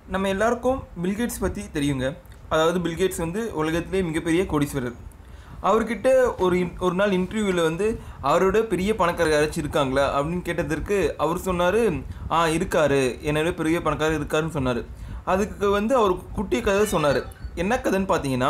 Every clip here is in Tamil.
நம்ம எல்லாருக்கும் பில்கேட்ஸ் பற்றி தெரியுங்க அதாவது பில்கேட்ஸ் வந்து உலகத்திலே மிகப்பெரிய கோடீஸ்வரர் அவர்கிட்ட ஒரு in- ஒரு நாள் இன்டர்வியூவில் வந்து அவரோட பெரிய பணக்காரர் யாராச்சும் இருக்காங்களா அப்படின்னு கேட்டதற்கு அவர் சொன்னார் ஆ இருக்காரு என்னோட பெரிய பணக்காரர் இருக்காருன்னு சொன்னார் அதுக்கு வந்து அவர் குட்டி கதை சொன்னார் என்ன கதைன்னு பார்த்தீங்கன்னா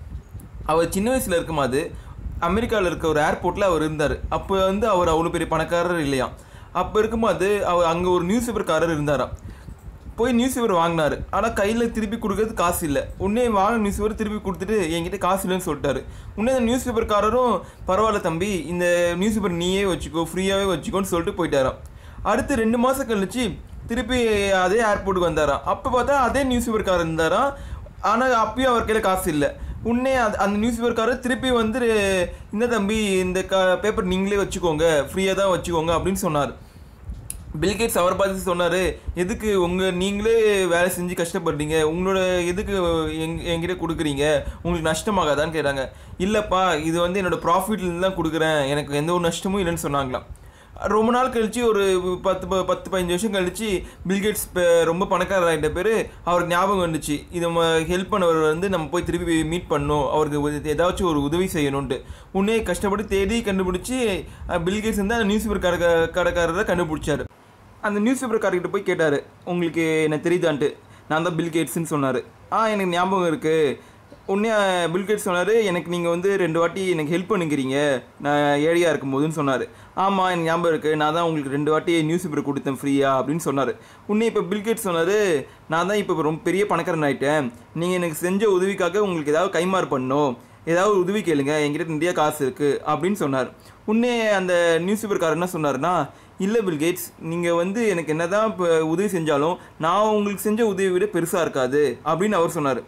அவர் சின்ன வயசில் இருக்கும்போது அமெரிக்காவில் இருக்க ஒரு ஏர்போர்ட்டில் அவர் இருந்தார் அப்போ வந்து அவர் அவ்வளோ பெரிய பணக்காரர் இல்லையாம் அப்போ இருக்கும்போது அவர் அங்கே ஒரு நியூஸ் பேப்பர்காரர் இருந்தாராம் போய் நியூஸ் பேப்பர் வாங்கினார் ஆனால் கையில் திருப்பி கொடுக்கறது காசு இல்லை உடனே வாங்கின நியூஸ் பேப்பர் திருப்பி கொடுத்துட்டு என்கிட்ட காசு இல்லைன்னு சொல்லிட்டாரு உடனே அந்த நியூஸ் பேப்பர்காரரும் பரவாயில்ல தம்பி இந்த நியூஸ் பேப்பர் நீயே வச்சுக்கோ ஃப்ரீயாகவே வச்சுக்கோன்னு சொல்லிட்டு போயிட்டாராம் அடுத்து ரெண்டு மாதம் கழிச்சு திருப்பி அதே ஏர்போர்ட்டுக்கு வந்தாராம் அப்போ பார்த்தா அதே நியூஸ் பேப்பர்காரர் இருந்தாராம் ஆனால் அப்பயும் அவர் கையில் காசு இல்லை உடனே அது அந்த நியூஸ் பேப்பர்காரர் திருப்பி வந்து இந்த தம்பி இந்த க பேப்பர் நீங்களே வச்சுக்கோங்க ஃப்ரீயாக தான் வச்சுக்கோங்க அப்படின்னு சொன்னார் பில்கேட்ஸ் அவர் பார்த்து சொன்னார் எதுக்கு உங்கள் நீங்களே வேலை செஞ்சு கஷ்டப்படுறீங்க உங்களோட எதுக்கு எங் என்கிட்ட கொடுக்குறீங்க உங்களுக்கு நஷ்டமாகாதான்னு கேட்டாங்க இல்லைப்பா இது வந்து என்னோட ப்ராஃபிட்லேருந்து தான் கொடுக்குறேன் எனக்கு எந்த ஒரு நஷ்டமும் இல்லைன்னு சொன்னாங்களாம் ரொம்ப நாள் கழிச்சு ஒரு பத்து ப- பத்து பதினஞ்சு வருஷம் கழிச்சு பில்கேட்ஸ் ரொம்ப பணக்காரர் ஆகிட்ட பேர் அவருக்கு ஞாபகம் வந்துச்சு இது நம்ம ஹெல்ப் பண்ணவர் வந்து நம்ம போய் திருப்பி மீட் பண்ணணும் அவருக்கு ஒரு- ஏதாச்சும் ஒரு உதவி செய்யணும்ட்டு உன்னே கஷ்டப்பட்டு தேடி கண்டுபிடிச்சி அஹ், பில்கேட்ஸ் வந்து அந்த நியூஸ் பேப்பர் கடை கடைக்காரரை கண்டுபிடிச்சாரு அந்த நியூஸ் பேப்பர்காரர்கிட்ட போய் கேட்டார் உங்களுக்கு என்ன தெரியுதான்ட்டு நான் தான் பில் கேட்ஸ்ன்னு சொன்னார் ஆ எனக்கு ஞாபகம் இருக்குது உடனே பில் கேட்ஸ் சொன்னார் எனக்கு நீங்கள் வந்து ரெண்டு வாட்டி எனக்கு ஹெல்ப் பண்ணுங்கிறீங்க நான் ஏழையாக இருக்கும்போதுன்னு சொன்னார் ஆமாம் எனக்கு ஞாபகம் இருக்குது நான் தான் உங்களுக்கு ரெண்டு வாட்டி நியூஸ் பேப்பர் கொடுத்தேன் ஃப்ரீயா அப்படின்னு சொன்னார் உடனே இப்போ பில் கேட்ஸ் சொன்னார் நான் தான் இப்போ ரொம்ப பெரிய பணக்காரன் ஆகிட்டேன் நீங்கள் எனக்கு செஞ்ச உதவிக்காக உங்களுக்கு ஏதாவது கைமாறு பண்ணணும் ஏதாவது ஒரு உதவி கேளுங்க என்கிட்ட நிறைய காசு இருக்குது அப்படின்னு சொன்னார் உடனே அந்த நியூஸ் பேப்பர்காரர் என்ன சொன்னார்னா இல்லை பில் கேட்ஸ் நீங்கள் வந்து எனக்கு என்னதான் இப்போ உதவி செஞ்சாலும் நான் உங்களுக்கு செஞ்ச உதவி விட பெருசாக இருக்காது அப்படின்னு அவர் சொன்னார்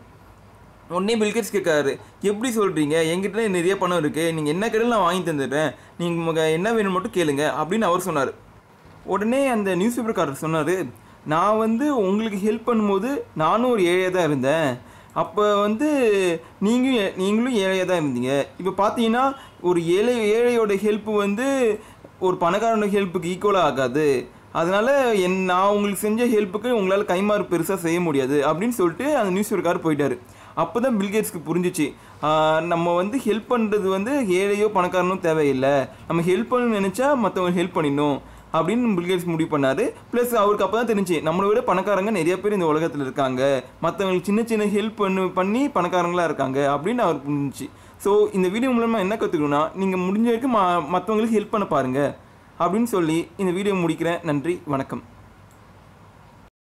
உடனே பில்கேட்ஸ் கேட்காரு எப்படி சொல்கிறீங்க என்கிட்ட நிறைய பணம் இருக்குது நீங்கள் என்ன கடையில் நான் வாங்கி தந்துடுறேன் நீங்கள் என்ன வேணும் மட்டும் கேளுங்க அப்படின்னு அவர் சொன்னார் உடனே அந்த நியூஸ் பேப்பர்காரர் சொன்னார் நான் வந்து உங்களுக்கு ஹெல்ப் பண்ணும்போது நானும் ஒரு ஏழையாக தான் இருந்தேன் அப்போ வந்து நீங்கள் நீங்களும் ஏழையாக தான் இருந்தீங்க இப்போ பார்த்தீங்கன்னா ஒரு ஏழை ஏழையோட ஹெல்ப் வந்து ஒரு பணக்காரனோட ஹெல்ப்புக்கு ஈக்குவலாக ஆகாது அதனால் என் நான் உங்களுக்கு செஞ்ச ஹெல்ப்புக்கு உங்களால் கைமாறு பெருசாக செய்ய முடியாது அப்படின்னு சொல்லிட்டு அந்த நியூஸ் பேப்பர்காரர் போயிட்டாரு அப்போ தான் பில்கேட்ஸ்க்கு புரிஞ்சிச்சு ஆஹ் நம்ம வந்து ஹெல்ப் பண்ணுறது வந்து ஏழையோ பணக்காரனோ தேவையில்லை நம்ம ஹெல்ப் பண்ணணும்னு நினச்சா மற்றவங்க ஹெல்ப் பண்ணிடணும் அப்படின்னு பில்கேட்ஸ் முடிவு பண்ணார் ப்ளஸ் அவருக்கு அப்போ தான் தெரிஞ்சு நம்மளை விட பணக்காரங்க நிறைய பேர் இந்த உலகத்தில் இருக்காங்க மற்றவங்களுக்கு சின்ன சின்ன ஹெல்ப் பண்ணு பண்ணி பணக்காரங்களாக இருக்காங்க அப்படின்னு அவர் புரிஞ்சிச்சு ஸோ இந்த வீடியோ மூலமாக என்ன கற்றுக்கணும்னா நீங்கள் முடிஞ்ச வரைக்கும் ம மற்றவங்களுக்கு ஹெல்ப் பண்ண பாருங்கள் அப்படின்னு சொல்லி இந்த வீடியோ முடிக்கிறேன் நன்றி வணக்கம்